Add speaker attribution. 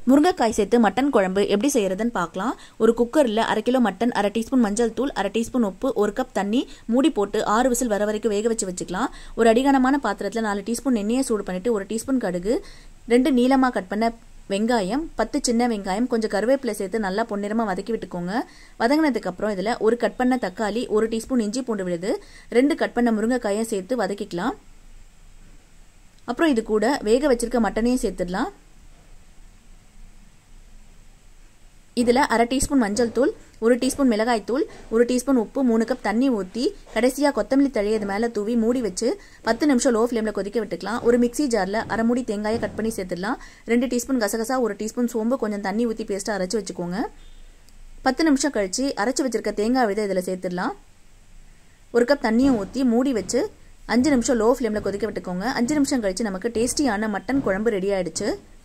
Speaker 1: முருங்கைக்காய் சேர்த்து மட்டன் குழம்பு எப்படி செய்யறதுன்னு பார்க்கலாம் ஒரு குக்கரில் அரை கிலோ மட்டன் அரை டீஸ்பூன் மஞ்சள் தூள் அரை டீஸ்பூன் உப்பு ஒரு கப் தண்ணி மூடி போட்டு ஆறு விசில் வர வரைக்கும் வேக வச்சு வச்சுக்கலாம் ஒரு அடிகனமான பாத்திரத்தில் நாலு டீஸ்பூன் எண்ணெயை சூடு பண்ணிட்டு ஒரு டீஸ்பூன் கடுகு ரெண்டு நீளமாக கட் பண்ண வெங்காயம் பத்து சின்ன வெங்காயம் கொஞ்சம் கருவேப்பிலை சேர்த்து நல்லா பொன்னிறமாக வதக்கி விட்டுக்கோங்க வதங்கினதுக்கு அப்புறம் இதில் ஒரு கட் பண்ண தக்காளி ஒரு டீஸ்பூன் இஞ்சி பூண்டு விழுது ரெண்டு கட் பண்ண முருங்கைக்காயை சேர்த்து வதக்கிக்கலாம் அப்புறம் இது கூட வேக வச்சிருக்க மட்டனையும் சேர்த்துடலாம் இதில் அரை டீஸ்பூன் மஞ்சள் தூள் ஒரு டீஸ்பூன் மிளகாய் தூள் ஒரு டீஸ்பூன் உப்பு மூணு கப் தண்ணி ஊற்றி கடைசியாக கொத்தமல்லி தழையை இது மேலே தூவி மூடி வச்சு பத்து நிமிஷம் லோ ஃப்ளேமில் கொதிக்க விட்டுக்கலாம் ஒரு மிக்சி ஜாரில் அரை மூடி தேங்காயை கட் பண்ணி சேர்த்துடலாம் ரெண்டு டீஸ்பூன் கசகசா ஒரு டீஸ்பூன் சோம்பு கொஞ்சம் தண்ணி ஊற்றி பேஸ்ட்டாக அரைச்சி வச்சுக்கோங்க பத்து நிமிஷம் கழித்து அரைச்சி வச்சிருக்க தேங்காய் விதை இதில் சேர்த்துடலாம் ஒரு கப் தண்ணியும் ஊற்றி மூடி வச்சு அஞ்சு நிமிஷம் லோ ஃப்ளேமில் கொதிக்க விட்டுக்கோங்க அஞ்சு நிமிஷம் கழித்து நமக்கு டேஸ்டியான மட்டன் குழம்பு ரெடி ஆயிடுச்சு